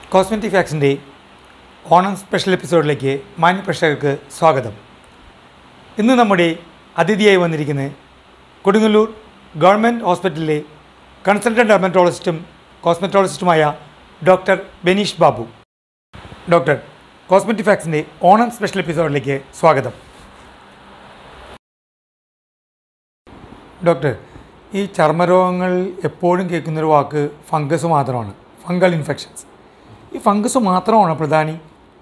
cosmetic ഫാക്സിൻ്റെ Onam special എപ്പിസോഡിലേക്ക് മാന്യ പ്രേക്ഷകർക്ക് സ്വാഗതം ഇന്ന് നമ്മുടെ അതിഥിയായി വന്നിരിക്കുന്നത് കൊടുങ്ങല്ലൂർ ഗവൺമെൻറ് ഹോസ്പിറ്റലിലെ കൺസൾട്ടൻറ്റ് ഡെർമറ്റോളജിസ്റ്റും കോസ്മെറ്റോളജിസ്റ്റുമായ doctor Beneesh Babu doctor cosmetic ഫാക്സിൻ്റെ ഓണം സ്പെഷ്യൽ എപ്പിസോഡിലേക്ക് സ്വാഗതം ഡോക്ടർ ഈ ചർമ്മരോഗങ്ങൾ എപ്പോഴും കേൾക്കുന്നൊരു വാക്ക് ഫംഗസ് മാത്രമാണ് ഫംഗൽ ഇൻഫെക്ഷൻസ് ഈ ഫംഗസ് മാത്രമാണോ പ്രധാനി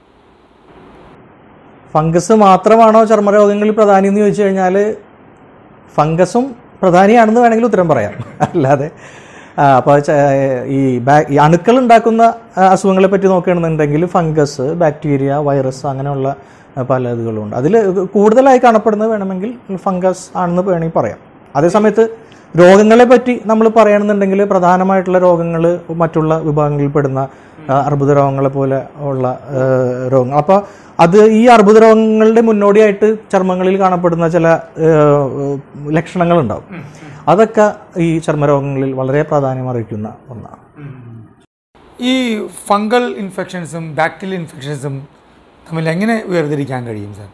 ഫംഗസ് മാത്രമാണോ ചർമ്മരോഗങ്ങളിൽ പ്രധാനി എന്ന് ചോദിച്ചു കഴിഞ്ഞാൽ ഫംഗസും പ്രധാനിയാണെന്ന് വേണമെങ്കിൽ ഉത്തരം പറയാം അല്ലാതെ അപ്പോൾ ഈ ബാ ഈ അണുക്കൾ ഉണ്ടാക്കുന്ന ആ, അസുഖങ്ങളെ പറ്റി നോക്കുകയാണെന്നുണ്ടെങ്കിൽ ഫംഗസ് ബാക്ടീരിയ വൈറസ് അങ്ങനെയുള്ള ആ, പല ഇതുകളുണ്ട് അതിൽ കൂടുതലായി കാണപ്പെടുന്നത് വേണമെങ്കിൽ ഫംഗസ് ആണെന്ന് വേണമെങ്കിൽ പറയാം അതേസമയത്ത് രോഗങ്ങളെ പറ്റി നമ്മൾ പറയുകയാണെന്നുണ്ടെങ്കിൽ പ്രധാനമായിട്ടുള്ള രോഗങ്ങൾ മറ്റുള്ള വിഭാഗങ്ങളിൽ പെടുന്ന ആ, അർബുദ രോഗങ്ങളെ പോലെ ഉള്ള ആ, രോഗങ്ങൾ അപ്പോൾ അത് ഈ അർബുദ രോഗങ്ങളുടെ മുന്നോടിയായിട്ട് ചർമ്മങ്ങളിൽ കാണപ്പെടുന്ന ചില ആ, ലക്ഷണങ്ങളുണ്ടാവും അതൊക്കെ ഈ ചർമ്മരോഗങ്ങളിൽ വളരെ പ്രാധാന്യം അറിയിക്കുന്ന ഒന്നാണ് ഈ ഫംഗൽ ഇൻഫെക്ഷൻസും ബാക്ടീരിയൽ ഇൻഫെക്ഷൻസും തമ്മിൽ എങ്ങനെ വേർതിരിക്കാൻ കഴിയും സാർ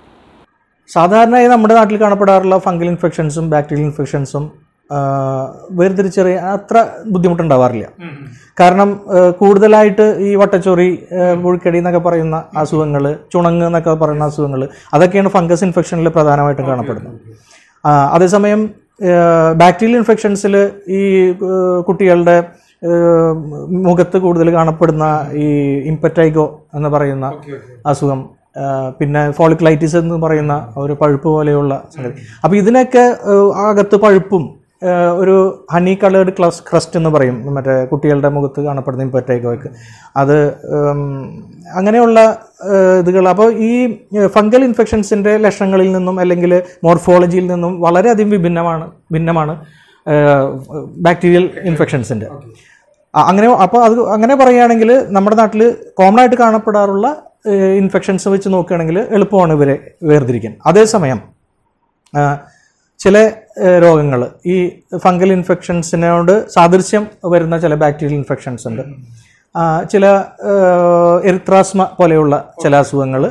സാധാരണയായി നമ്മുടെ നാട്ടിൽ കാണപ്പെടാറുള്ള ഫംഗൽ ഇൻഫെക്ഷൻസും ബാക്ടീരിയൽ ഇൻഫെക്ഷൻസും വേർതിരിച്ചറിയാൻ അത്ര ബുദ്ധിമുട്ടുണ്ടാവാറില്ല കാരണം ആ, കൂടുതലായിട്ട് ഈ വട്ടച്ചൊറി ആ, പുഴുക്കടി എന്നൊക്കെ പറയുന്ന അസുഖങ്ങൾ ചുണങ്ങ് എന്നൊക്കെ പറയുന്ന അസുഖങ്ങൾ അതൊക്കെയാണ് ഫംഗസ് ഇൻഫെക്ഷനിൽ പ്രധാനമായിട്ടും കാണപ്പെടുന്നത് ആ, അതേസമയം ബാക്ടീരിയൽ ഇൻഫെക്ഷൻസിൽ ഈ ആ, കുട്ടികളുടെ ആ, മുഖത്ത് കൂടുതൽ കാണപ്പെടുന്ന ഈ ഇമ്പറ്റൈഗോ എന്ന് പറയുന്ന അസുഖം ആ, പിന്നെ ഫോളിക്കുലൈറ്റിസ് എന്ന് പറയുന്ന ഒരു പഴുപ്പ് പോലെയുള്ള സംഗതി അപ്പോൾ ഇതിനൊക്കെ ആ, അകത്ത് പഴുപ്പും ആ, ഒരു ഹണി കളേർഡ് ക്ലസ് ക്രസ്റ്റ് എന്ന് പറയും മറ്റേ കുട്ടികളുടെ മുഖത്ത് കാണപ്പെടുന്ന ഇമ്പറ്റൈഗോയ്ക്ക് അത് ഉം, അങ്ങനെയുള്ള ആ, ഇതുകൾ അപ്പോൾ ഈ ഫംഗൽ ഇൻഫെക്ഷൻസിൻ്റെ ലക്ഷണങ്ങളിൽ നിന്നും അല്ലെങ്കിൽ മോർഫോളജിയിൽ നിന്നും വളരെയധികം വിഭിന്നമാണ് ഭിന്നമാണ് ബാക്ടീരിയൽ ഇൻഫെക്ഷൻസിൻ്റെ അങ്ങനെ അപ്പോൾ അത് അങ്ങനെ പറയുകയാണെങ്കിൽ നമ്മുടെ നാട്ടിൽ കോമൺ ആയിട്ട് കാണപ്പെടാറുള്ള ഇൻഫെക്ഷൻസ് വെച്ച് നോക്കുകയാണെങ്കിൽ എളുപ്പമാണ് ഇവരെ വേർതിരിക്കാൻ അതേസമയം ആ, ചില രോഗങ്ങൾ ഈ ഫംഗൽ ഇൻഫെക്ഷൻസിനോട് സാദൃശ്യം വരുന്ന ചില ബാക്ടീരിയൽ ഇൻഫെക്ഷൻസ് ഉണ്ട് ആ, ചില എറിത്രാസ്മ പോലെയുള്ള ചില അസുഖങ്ങൾ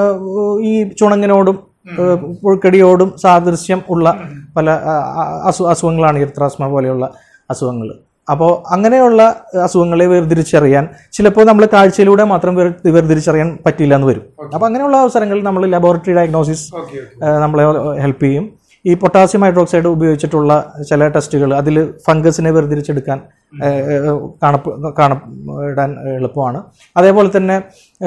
ഈ ചുണങ്ങിനോടും ആ, പുഴുക്കടിയോടും സാദൃശ്യം ഉള്ള പല ആ, ആ, അസു അസുഖങ്ങളാണ് എറിത്രാസ്മ പോലെയുള്ള അസുഖങ്ങൾ അപ്പോൾ അങ്ങനെയുള്ള അസുഖങ്ങളെ വേർതിരിച്ചറിയാൻ ചിലപ്പോൾ നമ്മൾ കാഴ്ചയിലൂടെ മാത്രം വേർ വേർതിരിച്ചറിയാൻ പറ്റില്ല എന്ന് വരും അപ്പോൾ അങ്ങനെയുള്ള അവസരങ്ങളിൽ നമ്മൾ ലബോറട്ടറി ഡയഗ്നോസിസ് നമ്മളെ ഹെൽപ്പ് ചെയ്യും ഈ പൊട്ടാസ്യം ഹൈഡ്രോക്സൈഡ് ഉപയോഗിച്ചിട്ടുള്ള ചില ടെസ്റ്റുകൾ അതിൽ ഫംഗസിനെ വേർതിരിച്ചെടുക്കാൻ ഏഹ്, ഏഹ്, കാണപ്പ കാണപ്പെടാൻ എളുപ്പമാണ് അതേപോലെ തന്നെ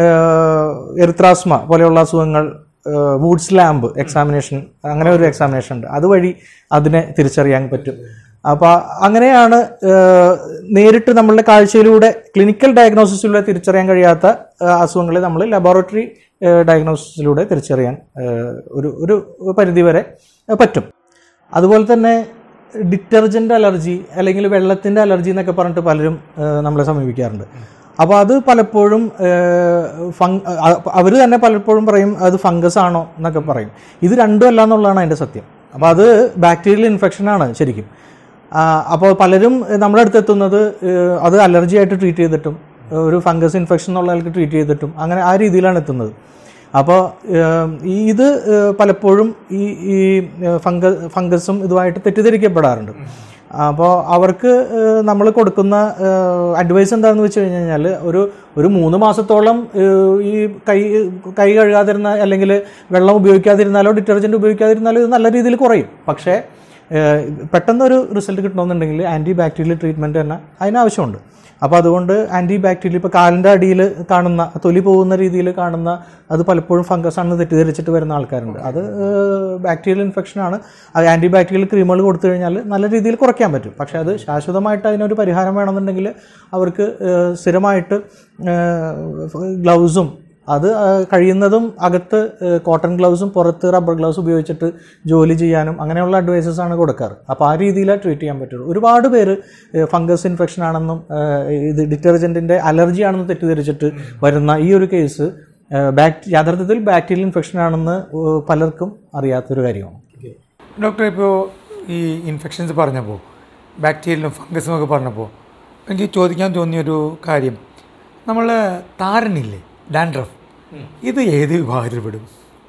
എറിത്രാസ്മ പോലെയുള്ള അസുഖങ്ങൾ വൂഡ്സ് ലാമ്പ് എക്സാമിനേഷൻ അങ്ങനെ ഒരു എക്സാമിനേഷൻ ഉണ്ട് അതുവഴി അതിനെ തിരിച്ചറിയാൻ പറ്റും അപ്പോൾ അങ്ങനെയാണ് ഏഹ്, നേരിട്ട് നമ്മളുടെ കാഴ്ചയിലൂടെ ക്ലിനിക്കൽ ഡയഗ്നോസിസിലൂടെ തിരിച്ചറിയാൻ കഴിയാത്ത ഏഹ്, അസുഖങ്ങളെ നമ്മൾ ലബോറട്ടറി ഡയഗ്നോസിസിലൂടെ തിരിച്ചറിയാൻ ഏഹ്, ഒരു ഒരു പരിധിവരെ ഏഹ്, പറ്റും അതുപോലെ തന്നെ ഡിറ്റർജൻ്റ് അലർജി അല്ലെങ്കിൽ വെള്ളത്തിൻ്റെ അലർജി എന്നൊക്കെ പറഞ്ഞിട്ട് പലരും ഏഹ്, നമ്മളെ സമീപിക്കാറുണ്ട് അപ്പോൾ അത് പലപ്പോഴും ഫങ് അവർ തന്നെ പലപ്പോഴും പറയും അത് ഫംഗസ് ആണോ എന്നൊക്കെ പറയും ഇത് രണ്ടും അല്ല എന്നുള്ളതാണ് അതിൻ്റെ സത്യം അപ്പോൾ അത് ബാക്ടീരിയൽ ഇൻഫെക്ഷനാണ് ശരിക്കും ആ, അപ്പോൾ പലരും നമ്മുടെ അടുത്ത് എത്തുന്നത് ഏഹ്, അത് അലർജി ആയിട്ട് ട്രീറ്റ് ചെയ്തിട്ടും ഏഹ്, ഒരു ഫംഗസ് ഇൻഫെക്ഷൻ എന്നുള്ള ആൾക്ക് ട്രീറ്റ് ചെയ്തിട്ടും അങ്ങനെ ആ രീതിയിലാണ് എത്തുന്നത് അപ്പോൾ ഏഹ്, ഈ ഇത് ഏഹ്, പലപ്പോഴും ഈ ഈ ഫംഗ ഫംഗസും ഇതുമായിട്ട് തെറ്റിദ്ധരിക്കപ്പെടാറുണ്ട് അപ്പോൾ അവർക്ക് നമ്മൾ കൊടുക്കുന്ന അഡ്വൈസ് എന്താണെന്ന് വെച്ച് കഴിഞ്ഞ് കഴിഞ്ഞാൽ ഒരു ഒരു മൂന്ന് മാസത്തോളം ഏഹ്, ഈ കൈ കൈ കഴുകാതിരുന്ന അല്ലെങ്കിൽ വെള്ളം ഉപയോഗിക്കാതിരുന്നാലോ ഡിറ്റർജൻറ്റ് ഉപയോഗിക്കാതിരുന്നാലോ ഇത് നല്ല രീതിയിൽ കുറയും പക്ഷേ ഏഹ്, പെട്ടെന്നൊരു റിസൾട്ട് കിട്ടണമെന്നുണ്ടെങ്കിൽ ആൻറ്റി ബാക്ടീരിയൽ ട്രീറ്റ്മെൻറ്റ് തന്നെ അതിനാവശ്യമുണ്ട് അപ്പോൾ അതുകൊണ്ട് ആൻറ്റി ബാക്ടീരിയൽ ഇപ്പോൾ കാലിൻ്റെ അടിയിൽ കാണുന്ന തൊലി പോകുന്ന രീതിയിൽ കാണുന്ന അത് പലപ്പോഴും ഫംഗസ് ആണെന്ന് തെറ്റിദ്ധരിച്ചിട്ട് വരുന്ന ആൾക്കാരുണ്ട് അത് ബാക്ടീരിയൽ ഇൻഫെക്ഷനാണ് അത് ആൻറ്റി ബാക്ടീരിയൽ ക്രീമുകൾ കൊടുത്തു കഴിഞ്ഞാൽ നല്ല രീതിയിൽ കുറയ്ക്കാൻ പറ്റും പക്ഷേ അത് ശാശ്വതമായിട്ട് അതിനൊരു പരിഹാരം വേണമെന്നുണ്ടെങ്കിൽ അവർക്ക് ഏഹ്, സ്ഥിരമായിട്ട് ഗ്ലൗസും അത് ആ, കഴിയുന്നതും അകത്ത് കോട്ടൺ ഗ്ലൗസും പുറത്ത് റബ്ബർ ഗ്ലൗസ് ഉപയോഗിച്ചിട്ട് ജോലി ചെയ്യാനും അങ്ങനെയുള്ള അഡ്വൈസസ് ആണ് കൊടുക്കാറ് അപ്പോൾ ആ രീതിയിലാണ് ട്രീറ്റ് ചെയ്യാൻ പറ്റുള്ളൂ ഒരുപാട് പേര് ഫംഗസ് ഇൻഫെക്ഷൻ ആണെന്നും ആ, ഇത് ഡിറ്റർജൻറ്റിൻ്റെ അലർജി ആണെന്നും തെറ്റിദ്ധരിച്ചിട്ട് വരുന്ന ഈ ഒരു കേസ് ബാക്ടി യഥാർത്ഥത്തിൽ ബാക്ടീരിയൽ ഇൻഫെക്ഷൻ ആണെന്ന് ഏഹ്, പലർക്കും അറിയാത്തൊരു കാര്യമാണ് ഡോക്ടർ ഇപ്പോൾ ഈ ഇൻഫെക്ഷൻസ് പറഞ്ഞപ്പോൾ ബാക്ടീരിയലും ഫംഗസും ഒക്കെ പറഞ്ഞപ്പോൾ എനിക്ക് ചോദിക്കാൻ തോന്നിയൊരു കാര്യം നമ്മൾ താരനില്ലേ ഡാൻഡ്രഫ് ഇത് ഏത് വിഭാഗത്തിൽ പെടും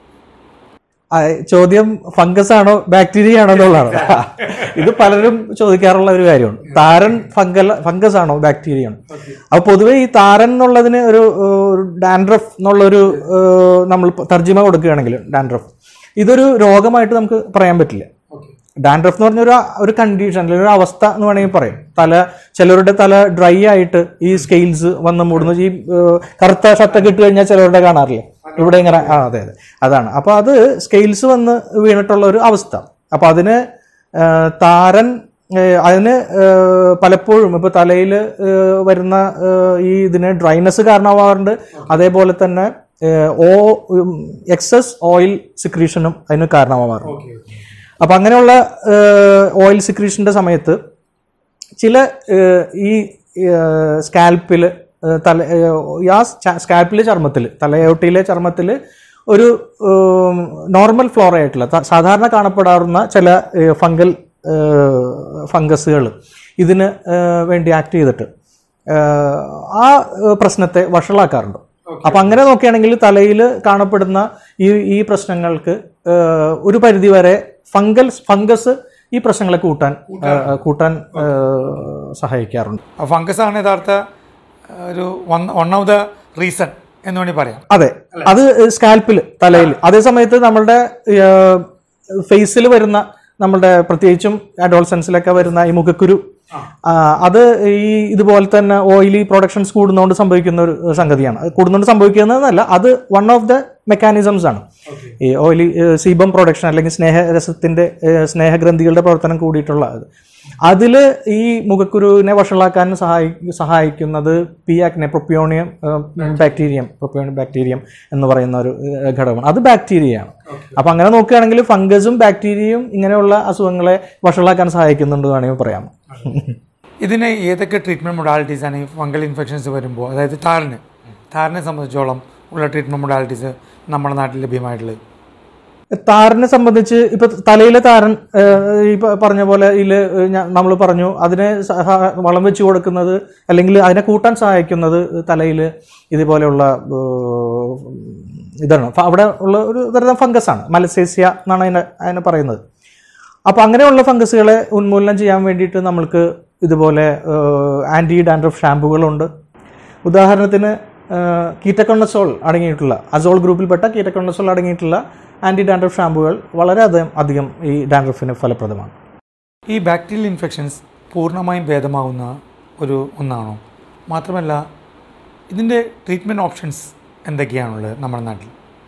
ആ, ചോദ്യം ഫംഗസ് ആണോ ബാക്ടീരിയ ആണോ എന്നുള്ളതാണ് ഇത് പലരും ചോദിക്കാറുള്ള ഒരു കാര്യമാണ് താരൻ ഫംഗൽ ഫംഗസ് ആണോ ബാക്ടീരിയ ആണോ അപ്പൊ പൊതുവെ ഈ താരൻ എന്നുള്ളതിന് ഒരു ഡാൻഡ്രഫ് എന്നുള്ളൊരു ഏഹ്, നമ്മൾ തർജിമ കൊടുക്കുകയാണെങ്കിൽ ഡാൻഡ്രഫ് ഇതൊരു രോഗമായിട്ട് നമുക്ക് പറയാൻ പറ്റില്ല ഡാൻഡ്രഫ് എന്ന് പറഞ്ഞ ഒരു ഒരു കണ്ടീഷൻ അല്ലെങ്കിൽ ഒരു അവസ്ഥ എന്ന് വേണമെങ്കിൽ പറയും തല ചിലരുടെ തല ഡ്രൈ ആയിട്ട് ഈ സ്കെയിൽസ് വന്ന് മൂടുന്നു ഈ ഏഹ്, കറുത്ത ഷർട്ടൊക്കെ ഇട്ട് കഴിഞ്ഞാൽ ചിലരുടെ കാണാറില്ലേ ഇവിടെ ഇങ്ങനെ ആ അതെ അതെ അതാണ് അപ്പോൾ അത് സ്കെയിൽസ് വന്ന് വീണിട്ടുള്ള ഒരു അവസ്ഥ അപ്പോൾ അതിന് ഏഹ്, താരൻ ഏഹ്, അതിന് ഏഹ്, പലപ്പോഴും ഇപ്പോൾ തലയിൽ വരുന്ന ഏഹ്, ഈ ഇതിന് ഡ്രൈനെസ് കാരണമാവാറുണ്ട് അതേപോലെ തന്നെ ഏഹ്, ഓ എക്സസ് ഓയിൽ സിക്രീഷനും അതിന് കാരണമാവാറുണ്ട് അപ്പം അങ്ങനെയുള്ള ഓയിൽ സിക്രീഷൻ്റെ സമയത്ത് ചില ഏഹ്, ഈ സ്കാൽപ്പിൽ തല ഏഹ്, ആ സ്കാൽപ്പിലെ ചർമ്മത്തിൽ തലയോട്ടിയിലെ ചർമ്മത്തിൽ ഒരു നോർമൽ ഫ്ലോറ ആയിട്ടുള്ള ത- സാധാരണ കാണപ്പെടാറുന്ന ചില ഫംഗൽ ഫംഗസുകൾ ഇതിന് ഏഹ്, വേണ്ടി ആക്ട് ചെയ്തിട്ട് ഏഹ്, ആ ഏഹ്, പ്രശ്നത്തെ വഷളാക്കാറുണ്ട് അപ്പൊ അങ്ങനെ നോക്കുകയാണെങ്കിൽ തലയിൽ കാണപ്പെടുന്ന ഈ ഈ പ്രശ്നങ്ങൾക്ക് ഏഹ്, ഒരു പരിധിവരെ ഫംഗൽ ഫംഗസ് ഈ പ്രശ്നങ്ങളെ കൂട്ടാൻ ഏഹ്, കൂട്ടാൻ ഏഹ്, സഹായിക്കാറുണ്ട് ഫംഗസ് ആണ് യഥാർത്ഥ ആ, ഒരു one one of the reason എന്ന് വേണമെങ്കിൽ പറയാം അതെ അത് സ്കാൽപ്പിൽ തലയിൽ അതേ സമയത്ത് നമ്മളുടെ ഫേസിൽ വരുന്ന നമ്മളുടെ പ്രത്യേകിച്ചും അഡോൾസൻസിലൊക്കെ വരുന്ന ഈ മുഖക്കുരു ആ, അത് ഈ ഇതുപോലെ തന്നെ ഓയിലി പ്രൊഡക്ഷൻസ് കൂടുന്നതുകൊണ്ട് സംഭവിക്കുന്ന ഒരു സംഗതിയാണ് അത് കൂടുന്നതുകൊണ്ട് സംഭവിക്കുന്നതെന്നല്ല അത് വൺ ഓഫ് ദ മെക്കാനിസംസ് ആണ് ഈ ഓയിലി സീബം പ്രൊഡക്ഷൻ അല്ലെങ്കിൽ സ്നേഹരസത്തിന്റെ ഏഹ്, സ്നേഹഗ്രന്ഥികളുടെ പ്രവർത്തനം കൂടിയിട്ടുള്ള അത് അതിൽ ഈ മുഖക്കുരുവിനെ വഷളാക്കാൻ സഹായി സഹായിക്കുന്നത് P acne propionium bacterium propionium bacterium എന്ന് പറയുന്ന ഒരു ഏഹ്, ഘടകമാണ് അത് ബാക്ടീരിയയാണ് അപ്പൊ അങ്ങനെ നോക്കുകയാണെങ്കിൽ ഫംഗസും ബാക്ടീരിയയും ഇങ്ങനെയുള്ള അസുഖങ്ങളെ വഷളാക്കാൻ സഹായിക്കുന്നുണ്ട് എന്ന് വേണമെങ്കിൽ പറയാം ഇതിന് ഏതൊക്കെ ട്രീറ്റ്മെൻറ്റ് മൊഡാലിറ്റീസ് ആണ് ഈ ഫംഗൽ ഇൻഫെക്ഷൻസ് വരുമ്പോൾ അതായത് താരന് താരനെ സംബന്ധിച്ചോളം ഉള്ള ട്രീറ്റ്മെൻറ്റ് മൊഡാലിറ്റീസ് നമ്മുടെ നാട്ടിൽ ലഭ്യമായിട്ടുള്ളത് താരനെ സംബന്ധിച്ച് ഇപ്പൊ തലയിലെ താരൻ ഏഹ്, ഈ പ- പറഞ്ഞ പോലെ ഇതിൽ നമ്മൾ പറഞ്ഞു അതിനെ സഹ- വളം വെച്ച് കൊടുക്കുന്നത് അല്ലെങ്കിൽ അതിനെ കൂട്ടാൻ സഹായിക്കുന്നത് തലയിൽ ഇതുപോലെയുള്ള ഏഹ്, ഇതാണ് ഫ- അവിടെ ഉള്ള ഒരു തരം ഫംഗസ് ആണ് മലസേസ്യ എന്നാണ് അതിനെ അതിനെ പറയുന്നത് അപ്പോൾ അങ്ങനെയുള്ള ഫംഗസുകളെ ഉന്മൂലനം ചെയ്യാൻ വേണ്ടിയിട്ട് നമ്മൾക്ക് ഇതുപോലെ ആൻറ്റി ഡാൻഡ്രഫ് ഷാമ്പുകളുണ്ട് ഉദാഹരണത്തിന് കീറ്റക്കൊണ്ണസോൾ അടങ്ങിയിട്ടുള്ള അസോൾ ഗ്രൂപ്പിൽപ്പെട്ട കീറ്റക്കൊണ്ണസോൾ അടങ്ങിയിട്ടുള്ള ആൻറ്റി ഡാൻഡ്രഫ് ഷാമ്പുകൾ വളരെ അധികം അധികം ഈ ഡാൻഡ്രഫിന് ഫലപ്രദമാണ് ഈ ബാക്ടീരിയൽ ഇൻഫെക്ഷൻസ് പൂർണ്ണമായും ഭേദമാവുന്ന ഒരു ഒന്നാണോ മാത്രമല്ല ഇതിൻ്റെ ട്രീറ്റ്മെൻറ്റ് ഓപ്ഷൻസ് എന്തൊക്കെയാണുള്ളത് നമ്മുടെ നാട്ടിൽ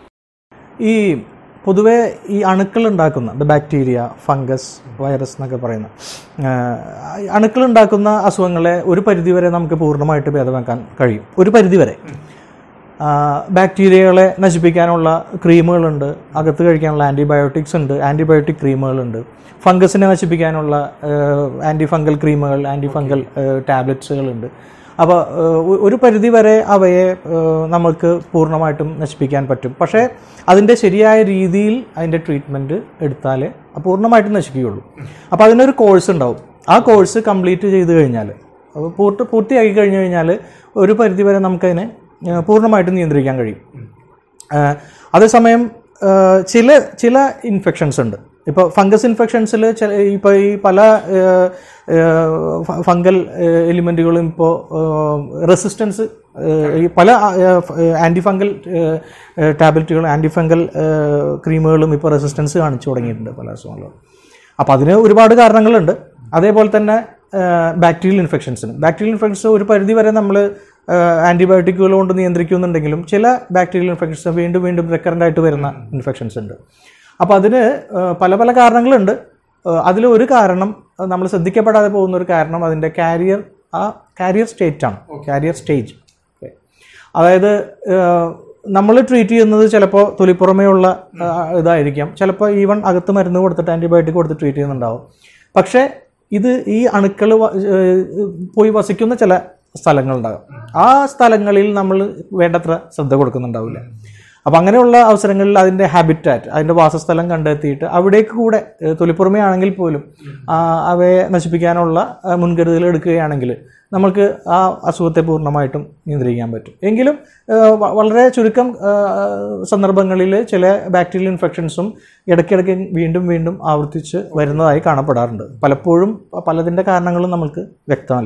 ഈ പൊതുവേ ഈ അണുക്കൾ ഉണ്ടാക്കുന്ന ബാക്ടീരിയ ഫംഗസ് വൈറസ് എന്നൊക്കെ പറയുന്ന അണുക്കൾ ഉണ്ടാക്കുന്ന അസുഖങ്ങളെ ഒരു പരിധിവരെ നമുക്ക് പൂർണ്ണമായിട്ട് ഭേദമാക്കാൻ കഴിയും ഒരു പരിധിവരെ ആ, ബാക്ടീരിയകളെ നശിപ്പിക്കാനുള്ള ക്രീമുകളുണ്ട് അകത്ത് കഴിക്കാനുള്ള ആൻറ്റിബയോട്ടിക്സ് ഉണ്ട് ആൻറ്റിബയോട്ടിക് ക്രീമുകളുണ്ട് ഫംഗസിനെ നശിപ്പിക്കാനുള്ള ആൻറ്റി ഫംഗൽ ക്രീമുകൾ ആൻറ്റി ഫംഗൽ ടാബ്ലറ്റ്സുകളുണ്ട് അപ്പോൾ ഒരു പരിധി വരെ അവയെ ഏഹ്, നമുക്ക് പൂർണ്ണമായിട്ടും നശിപ്പിക്കാൻ പറ്റും പക്ഷേ അതിൻ്റെ ശരിയായ രീതിയിൽ അതിൻ്റെ ട്രീറ്റ്മെൻറ്റ് എടുത്താലേ പൂർണ്ണമായിട്ടും നശിക്കുകയുള്ളൂ അപ്പോൾ അതിനൊരു കോഴ്സ് ഉണ്ടാവും ആ കോഴ്സ് കംപ്ലീറ്റ് ചെയ്ത് കഴിഞ്ഞാൽ അപ്പോൾ പൂർത്തി പൂർത്തിയാക്കി കഴിഞ്ഞു കഴിഞ്ഞാൽ ഒരു പരിധി വരെ നമുക്കതിനെ ഏഹ്, പൂർണ്ണമായിട്ടും നിയന്ത്രിക്കാൻ കഴിയും ഏഹ്, അതേസമയം ഏഹ്, ചില ചില ഇൻഫെക്ഷൻസ് ഉണ്ട് ഇപ്പോൾ ഫംഗസ് ഇൻഫെക്ഷൻസിൽ ഇപ്പോൾ ഈ പല ഏഹ്, ഏഹ്, ഫംഗൽ എലിമെൻറ്റുകളും ഇപ്പോൾ റെസിസ്റ്റൻസ് ഈ പല ആൻറ്റി ഫംഗൽ ടാബ്ലറ്റുകളും ആൻറ്റി ഫംഗൽ ക്രീമുകളും ഇപ്പോൾ റെസിസ്റ്റൻസ് കാണിച്ചു തുടങ്ങിയിട്ടുണ്ട് പല അസുഖങ്ങളും അപ്പോൾ അതിന് ഒരുപാട് കാരണങ്ങളുണ്ട് അതേപോലെ തന്നെ ബാക്ടീരിയൽ ഇൻഫെക്ഷൻസിന് ബാക്ടീരിയൽ ഇൻഫെക്ഷൻസ് ഒരു പരിധി വരെ നമ്മൾ ആൻറ്റിബയോട്ടിക്കുകൾ കൊണ്ട് നിയന്ത്രിക്കുന്നുണ്ടെങ്കിലും ചില ബാക്ടീരിയൽ ഇൻഫെക്ഷൻസ് വീണ്ടും വീണ്ടും recurrent ആയിട്ട് വരുന്ന ഇൻഫെക്ഷൻസ് ഉണ്ട് അപ്പോൾ അതിന് ആ, പല പല കാരണങ്ങളുണ്ട് അതിൽ ഒരു കാരണം നമ്മൾ ശ്രദ്ധിക്കപ്പെടാതെ പോകുന്ന ഒരു കാരണം അതിൻ്റെ കാരിയർ ആ കാരിയർ സ്റ്റേറ്റ് ആണ് കാരിയർ സ്റ്റേജ് അതായത് നമ്മൾ ട്രീറ്റ് ചെയ്യുന്നത് ചിലപ്പോൾ തൊലിപ്പുറമേയുള്ള ആ, ഇതായിരിക്കാം ചിലപ്പോൾ ഈവൻ അകത്ത് മരുന്ന് കൊടുത്തിട്ട് ആൻറ്റിബയോട്ടിക് കൊടുത്ത് ട്രീറ്റ് ചെയ്യുന്നുണ്ടാവും പക്ഷേ ഇത് ഈ അണുക്കൾ പോയി വസിക്കുന്ന ചില സ്ഥലങ്ങളുണ്ടാകും ആ സ്ഥലങ്ങളിൽ നമ്മൾ വേണ്ടത്ര ശ്രദ്ധ കൊടുക്കുന്നുണ്ടാവില്ല അപ്പോൾ അങ്ങനെയുള്ള അവസരങ്ങളിൽ അതിൻ്റെ ഹാബിറ്റാറ്റ് അതിൻ്റെ വാസസ്ഥലം കണ്ടെത്തിയിട്ട് അവിടേക്ക് കൂടെ ഏഹ് തൊലിപ്പുറമേ ആണെങ്കിൽ പോലും ആ, അവയെ നശിപ്പിക്കാനുള്ള ആ, മുൻകരുതൽ എടുക്കുകയാണെങ്കിൽ നമുക്ക് ആ അസുഖത്തെ പൂർണ്ണമായിട്ടും നിയന്ത്രിക്കാൻ പറ്റും എങ്കിലും ഏഹ് വ- വളരെ ചുരുക്കം ഏഹ് സന്ദർഭങ്ങളിൽ ചില ബാക്ടീരിയൽ ഇൻഫെക്ഷൻസും ഇടയ്ക്കിടയ്ക്ക് വീണ്ടും വീണ്ടും ആവർത്തിച്ച് വരുന്നതായി കാണപ്പെടാറുണ്ട് പലപ്പോഴും പലതിൻ്റെ കാരണങ്ങളും നമുക്ക് വ്യക്തമല്ല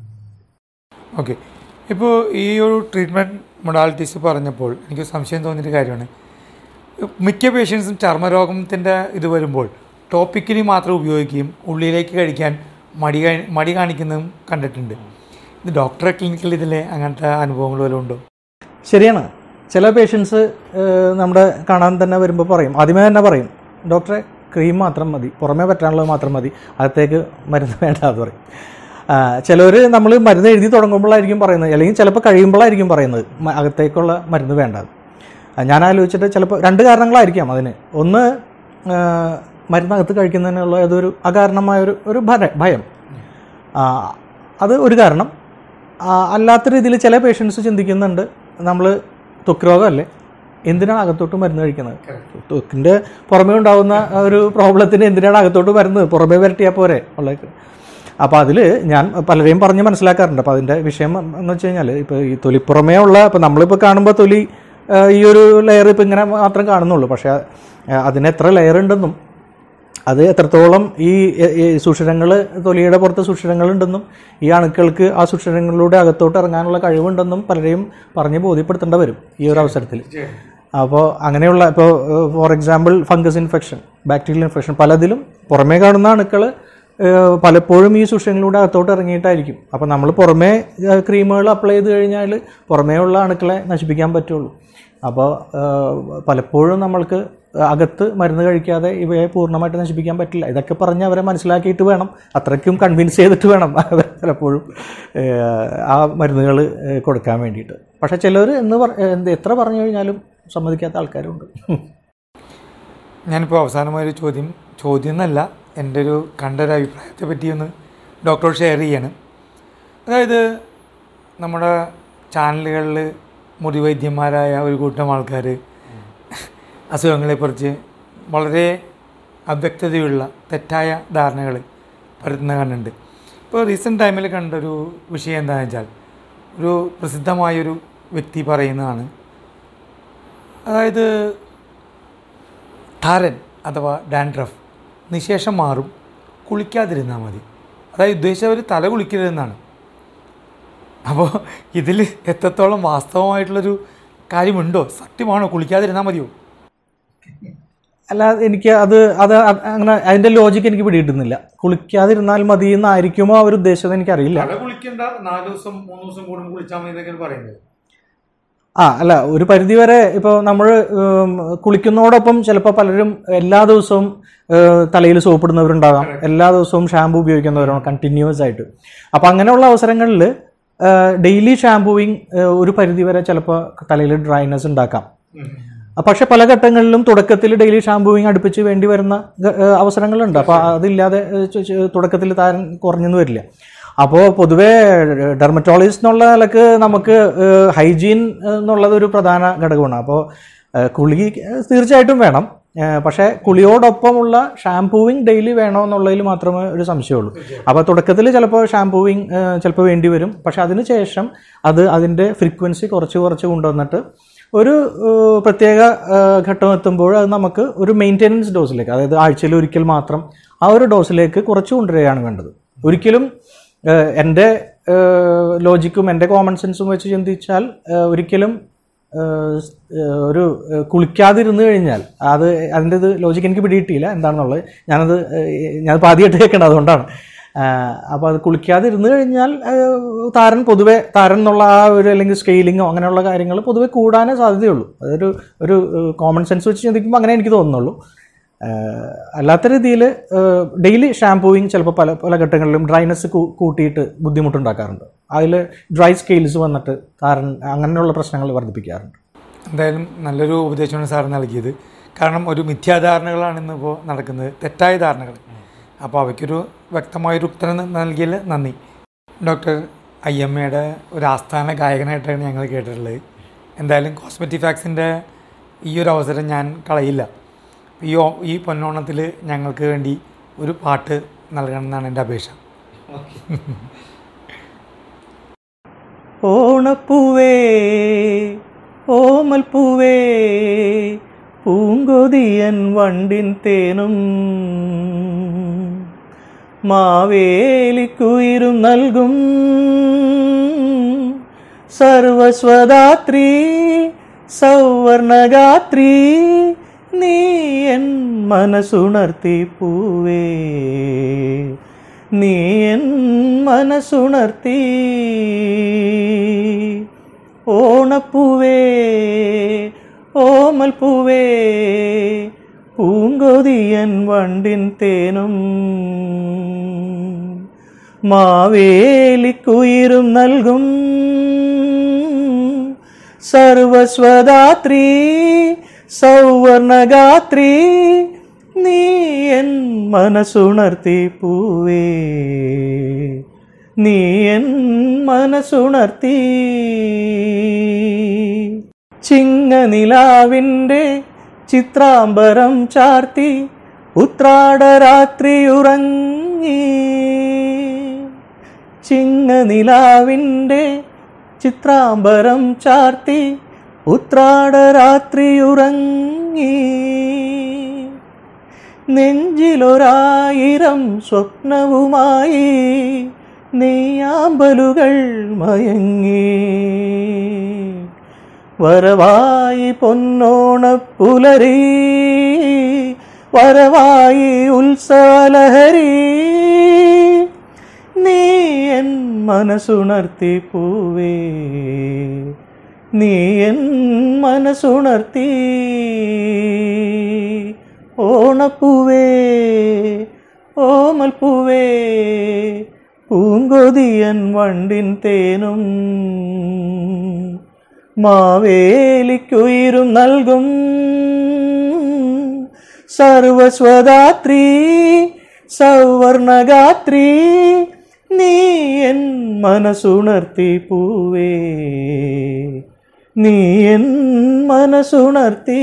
ഓക്കെ ഇപ്പോൾ ഈ ഒരു ട്രീറ്റ്മെൻറ്റ് മൊഡാലിറ്റീസ് പറഞ്ഞപ്പോൾ എനിക്ക് സംശയം തോന്നിയൊരു കാര്യമാണ് മിക്ക പേഷ്യൻസും ചർമ്മരോഗത്തിൻ്റെ ഇത് വരുമ്പോൾ ടോപ്പിക്കലി മാത്രം ഉപയോഗിക്കുകയും ഉള്ളിലേക്ക് കഴിക്കാൻ മടി കാ- മടി കാണിക്കുന്നതും കണ്ടിട്ടുണ്ട് ഇത് ഡോക്ടറെ ക്ലിനിക്കിൽ ഇതിലെ അങ്ങനത്തെ അനുഭവങ്ങൾ വല്ലതും ഉണ്ടോ ശരിയാണ് ചില പേഷ്യൻസ് നമ്മുടെ കാണാൻ തന്നെ വരുമ്പോൾ പറയും ആദ്യമേ തന്നെ പറയും ഡോക്ടറെ ക്രീം മാത്രം മതി പുറമേ പറ്റാനുള്ളത് മാത്രം മതി അകത്തേക്ക് മരുന്ന് വേണ്ട എന്ന് പറയും ചിലർ നമ്മൾ മരുന്ന് എഴുതി തുടങ്ങുമ്പോഴായിരിക്കും പറയുന്നത് അല്ലെങ്കിൽ ചിലപ്പോൾ കഴിയുമ്പോഴായിരിക്കും പറയുന്നത് മ- അകത്തേക്കുള്ള മരുന്ന് വേണ്ട ആ, ഞാൻ ആലോചിച്ചിട്ട് ചിലപ്പോൾ രണ്ട് കാരണങ്ങളായിരിക്കാം അതിന് ഒന്ന് ആ, മരുന്നകത്ത് കഴിക്കുന്നതിനുള്ള ഏതൊരു അകാരണമായ ഒരു ഒരു ഭര- ഭയം ആ, അത് ഒരു കാരണം ആ, അല്ലാത്ത രീതിയിൽ ചില പേഷ്യൻസ് ചിന്തിക്കുന്നുണ്ട് നമ്മൾ ത്വക്ക് രോഗമല്ലേ എന്തിനാണ് അകത്തോട്ട് മരുന്ന് കഴിക്കുന്നത് ത്വക്കിൻ്റെ പുറമേ ഉണ്ടാകുന്ന ഒരു പ്രോബ്ലത്തിന് എന്തിനാണ് അകത്തോട്ട് വരുന്നത് പുറമേ വരട്ടിയാൽ പോരെ ഉള്ളത് അപ്പോൾ അതിൽ ഞാൻ പലരെയും പറഞ്ഞ് മനസ്സിലാക്കാറുണ്ട് അപ്പോൾ അതിൻ്റെ വിഷയം എന്ന് വെച്ച് കഴിഞ്ഞാൽ ഇപ്പോൾ ഈ തൊലിപ്പുറമേ ഉള്ള ഇപ്പോൾ നമ്മളിപ്പോൾ കാണുമ്പോൾ തൊലി ആ, ഈ ഒരു ലെയർ ഇപ്പോൾ ഇങ്ങനെ മാത്രം കാണുന്നുള്ളൂ പക്ഷേ ആ, അതിന് എത്ര ലെയർ ഉണ്ടെന്നും അത് എത്രത്തോളം ഈ സുഷിരങ്ങൾ തൊലിയുടെ പുറത്ത് സുഷിരങ്ങളുണ്ടെന്നും ഈ അണുക്കൾക്ക് ആ സുഷിരങ്ങളിലൂടെ അകത്തോട്ട് ഇറങ്ങാനുള്ള കഴിവുണ്ടെന്നും പലരെയും പറഞ്ഞ് ബോധ്യപ്പെടുത്തേണ്ടി വരും ഈ ഒരു അവസരത്തിൽ അപ്പോൾ അങ്ങനെയുള്ള ഇപ്പോൾ for example fungus infection bacterial infection പലതിലും പുറമേ കാണുന്ന അണുക്കൾ പലപ്പോഴും ഈ സുഷിരങ്ങളിലൂടെ അകത്തോട്ട് ഇറങ്ങിയിട്ടായിരിക്കും അപ്പോൾ നമ്മൾ പുറമേ ക്രീമുകൾ അപ്ലൈ ചെയ്ത് കഴിഞ്ഞാൽ പുറമേ ഉള്ള അണുക്കളെ നശിപ്പിക്കാൻ പറ്റുള്ളൂ അപ്പോൾ പലപ്പോഴും നമ്മൾക്ക് അകത്ത് മരുന്ന് കഴിക്കാതെ ഇവയെ പൂർണ്ണമായിട്ട് നശിപ്പിക്കാൻ പറ്റില്ല ഇതൊക്കെ പറഞ്ഞ് അവരെ മനസ്സിലാക്കിയിട്ട് വേണം അത്രയ്ക്കും കൺവിൻസ് ചെയ്തിട്ട് വേണം അവർ പലപ്പോഴും ഏഹ്, ആ മരുന്നുകൾ കൊടുക്കാൻ വേണ്ടിയിട്ട് പക്ഷേ ചിലർ എന്ന് പറ എന്ത് എത്ര പറഞ്ഞു കഴിഞ്ഞാലും സമ്മതിക്കാത്ത ആൾക്കാരുണ്ട് ഞാനിപ്പോൾ അവസാനമായൊരു ചോദ്യം ചോദ്യം എന്നല്ല എൻ്റെ ഒരു കണ്ടൊരു അഭിപ്രായത്തെ പറ്റി ഒന്ന് ഡോക്ടറോട് ഷെയർ ചെയ്യാണ് അതായത് നമ്മുടെ ചാനലുകളിൽ മുറിവൈദ്യന്മാരായ ഒരു കൂട്ടം ആൾക്കാർ അസുഖങ്ങളെക്കുറിച്ച് വളരെ അവ്യക്തതയുള്ള തെറ്റായ ധാരണകൾ പരത്തുന്ന കണ്ടുണ്ട് ഇപ്പോൾ റീസെൻറ്റ് ടൈമിൽ കണ്ടൊരു വിഷയം എന്താണെന്ന് വെച്ചാൽ ഒരു പ്രസിദ്ധമായൊരു വ്യക്തി പറയുന്നതാണ് അതായത് താരൻ അഥവാ ഡാൻഡ്രഫ് നിശേഷം മാറും കുളിക്കാതിരുന്നാൽ മതി അതായത് ഉദ്ദേശിച്ചവർ തല കുളിക്കരുതെന്നാണ് അപ്പോൾ ഇതിൽ എത്രത്തോളം വാസ്തവമായിട്ടുള്ളൊരു കാര്യമുണ്ടോ സത്യമാണോ കുളിക്കാതിരുന്നാൽ മതിയോ അല്ല എനിക്ക് അത് അത് അത് അങ്ങനെ അതിൻ്റെ ലോജിക്ക് എനിക്ക് പിടികിട്ടുന്നില്ല കുളിക്കാതിരുന്നാൽ മതി എന്നായിരിക്കുമോ അവർ ഉദ്ദേശിച്ചത് എനിക്കറിയില്ല തല കുളിക്കേണ്ട നാല് ദിവസം മൂന്ന് ദിവസം കൂടുമ്പോൾ കുളിച്ചാൽ മതി എന്നൊക്കെ പറയുന്നത് ആ അല്ല ഒരു പരിധി വരെ ഇപ്പോൾ നമ്മൾ കുളിക്കുന്നതോടൊപ്പം ചിലപ്പോൾ പലരും എല്ലാ ദിവസവും തലയിൽ സോപ്പിടുന്നവരുണ്ടാകാം എല്ലാ ദിവസവും ഷാമ്പു ഉപയോഗിക്കുന്നവരാണ് കണ്ടിന്യൂസ് ആയിട്ട് അപ്പോൾ അങ്ങനെയുള്ള അവസരങ്ങളിൽ ഡെയിലി ഷാമ്പൂയിങ് ഒരു പരിധി വരെ ചിലപ്പോൾ തലയിൽ ഡ്രൈനെസ് ഉണ്ടാക്കാം ആ, പക്ഷെ പല ഘട്ടങ്ങളിലും തുടക്കത്തിൽ ഡെയിലി ഷാമ്പൂയിങ് അടുപ്പിച്ച് വേണ്ടി വരുന്ന ഗ- ഏഹ് അവസരങ്ങളുണ്ട് അപ്പോൾ അതില്ലാതെ ഏഹ് ചു- ചു- തുടക്കത്തിൽ താരൻ കുറഞ്ഞെന്ന് വരില്ല അപ്പോൾ പൊതുവേ ഡെർമറ്റോളജിസ്റ്റ് എന്നുള്ള നിലക്ക് നമുക്ക് ഹൈജീൻ എന്നുള്ളത് ഒരു പ്രധാന ഘടകമാണ് അപ്പോൾ ഏഹ് കുളി ഏഹ് തീർച്ചയായിട്ടും വേണം ഏഹ് പക്ഷേ കുളിയോടൊപ്പമുള്ള ഷാംപൂവിങ് ഡെയിലി വേണോ എന്നുള്ളതിൽ മാത്രമേ ഒരു സംശയമുള്ളൂ അപ്പോൾ തുടക്കത്തിൽ ചിലപ്പോൾ ഷാംപൂവിങ് ചിലപ്പോൾ വേണ്ടി വരും പക്ഷെ അതിന് ശേഷം അത് അതിൻ്റെ ഫ്രീക്വൻസി കുറച്ച് കുറച്ച് കൊണ്ടുവന്നിട്ട് ഒരു ഏഹ് പ്രത്യേക ഏഹ് ഘട്ടം എത്തുമ്പോൾ അത് നമുക്ക് ഒരു മെയിൻ്റെനൻസ് ഡോസിലേക്ക് അതായത് ആഴ്ചയിൽ ഒരിക്കൽ മാത്രം ആ ഒരു ഡോസിലേക്ക് കുറച്ച് കൊണ്ടുവരികയാണ് വേണ്ടത് ഒരിക്കലും ഏഹ് എൻ്റെ ഏഹ് ലോജിക്കും എൻ്റെ കോമൺ സെൻസും വെച്ച് ചിന്തിച്ചാൽ ഏഹ് ഒരിക്കലും ഏഹ് സ്- ഏഹ് ഒരു ഏഹ് കുളിക്കാതിരുന്ന് കഴിഞ്ഞാൽ അത് അതിൻ്റെ ഇത് ലോജിക്ക് എനിക്ക് പിടികിട്ടിയില്ല എന്താണെന്നുള്ളത് ഞാനത് ഏഹ് ഞാനത് ആദ്യമായിട്ട് കേൾക്കണം അതുകൊണ്ടാണ് അപ്പോൾ അത് കുളിക്കാതിരുന്ന് കഴിഞ്ഞാൽ ഏഹ് താരൻ പൊതുവെ താരൻ എന്നുള്ള ആ ഒരു അല്ലെങ്കിൽ സ്കെയിലിങ്ങോ അങ്ങനെയുള്ള കാര്യങ്ങൾ പൊതുവെ കൂടാനേ സാധ്യതയുള്ളൂ അതൊരു ഒരു കോമൺ സെൻസ് വെച്ച് ചിന്തിക്കുമ്പോൾ അങ്ങനെ എനിക്ക് തോന്നുന്നുള്ളൂ ഏഹ് അല്ലാത്ത രീതിയിൽ ഡെയിലി ഷാംപൂയിങ് ചിലപ്പോൾ പല പല ഘട്ടങ്ങളിലും ഡ്രൈനെസ് കൂട്ടിയിട്ട് ബുദ്ധിമുട്ടുണ്ടാക്കാറുണ്ട് അതിൽ ഡ്രൈ സ്കെയിൽസ് വന്നിട്ട് താരൻ അങ്ങനെയുള്ള പ്രശ്നങ്ങൾ വർദ്ധിപ്പിക്കാറുണ്ട് എന്തായാലും നല്ലൊരു ഉപദേശമാണ് സാർ നൽകിയത് കാരണം ഒരു മിഥ്യാധാരണകളാണ് ഇന്നിപ്പോൾ നടക്കുന്നത് തെറ്റായ ധാരണകൾ അപ്പോൾ അവയ്ക്കൊരു വ്യക്തമായൊരു ഉത്തരം നൽകിയതിൽ നന്ദി ഡോക്ടർ ഐ എം എയുടെ ഒരു ആസ്ഥാന ഗായകനായിട്ടാണ് ഞങ്ങൾ കേട്ടിട്ടുള്ളത് എന്തായാലും കോസ്മെറ്റിക് ഫാക്സിൻ്റെ ഈ ഒരു അവസരം ഞാൻ കളയില്ല ഈ ഓ ഈ പൊന്നോണത്തിൽ ഞങ്ങൾക്ക് വേണ്ടി ഒരു പാട്ട് നൽകണം എന്നാണ് എൻ്റെ അപേക്ഷ ഓണപ്പൂവേ ഓമൽ പൂവേ പൂങ്കൊതിയൻ വണ്ടിൻ തേനും മാവേലിക്കുയിരും നൽകും സർവസ്വദാത്രി സൗവർണഗാത്രി നീ എൻ മനസ്സുണർത്തി പൂവേ നീ എൻ മനസ്സുണർത്തി ഓണപ്പൂവേ ഓമൽ പൂവേ പൂങ്കൊതിയൻ വണ്ടിൻ തേനും മാവേലിക്കുയിരും നൽകും സർവസ്വദാത്രി സൗവർണഗാത്രി നീ എൻ മനസ്സുണർത്തി പൂവേ നീ എൻ മനസ്സുണർത്തി ചിങ്ങനിലാവിൻ്റെ ചിത്രാംബരം ചാർത്തി ഉത്രാടരാത്രി ഉറങ്ങി ചിങ്ങനിലാവിൻ്റെ ചിത്രാംബരം ചാർത്തി ഉത്രാടരാത്രി ഉറങ്ങി നെഞ്ചിലൊരായിരം സ്വപ്നവുമായി നെയ്യാമ്പലുകൾ മയങ്ങി വരവായി പൊന്നോണപ്പുലരി വരവായി ഉത്സവലഹരി നീ എൻ മനസ്സുണർത്തി പൂവേ നീ എൻ മനസ്സുണർത്തി ഓണപ്പൂവേ ഓമൽ പൂവേ പൂങ്കൊതിയൻ വണ്ടിൻ തേനും മാവേലിക്കുയിരും നൽകും സർവസ്വദാത്രി സൗവർണഗാത്രി നീ എൻ മനസ്സുണർത്തി പൂവേ നീ എൻ മനസ്സുണർത്തി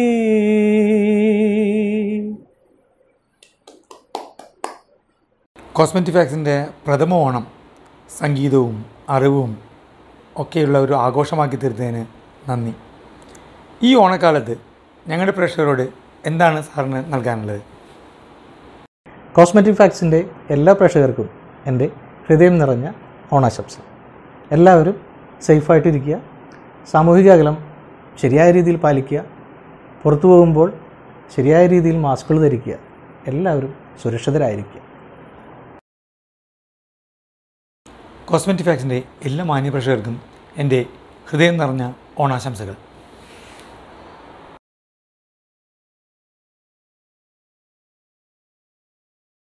കോസ്മെറ്റിക് ഫാക്സിൻ്റെ പ്രഥമ ഓണം സംഗീതവും അറിവും ഒക്കെയുള്ള ഒരു ആഘോഷമാക്കി തീർത്തതിന് നന്ദി ഈ ഓണക്കാലത്ത് ഞങ്ങളുടെ പ്രേക്ഷകരോട് എന്താണ് സാറിന് നൽകാനുള്ളത് കോസ്മെറ്റിക് ഫാക്സിൻ്റെ എല്ലാ പ്രേക്ഷകർക്കും എൻ്റെ ഹൃദയം നിറഞ്ഞ ഓണാശംസ എല്ലാവരും സേഫായിട്ടിരിക്കുക സാമൂഹിക അകലം ശരിയായ രീതിയിൽ പാലിക്കുക പുറത്തു പോകുമ്പോൾ ശരിയായ രീതിയിൽ മാസ്കുകൾ ധരിക്കുക എല്ലാവരും സുരക്ഷിതരായിരിക്കുക കോസ്മെറ്റിക് ഫാക്സിൻ്റെ എല്ലാ മാന്യ പ്രേക്ഷകർക്കും എൻ്റെ ഹൃദയം നിറഞ്ഞ ഓണാശംസകൾ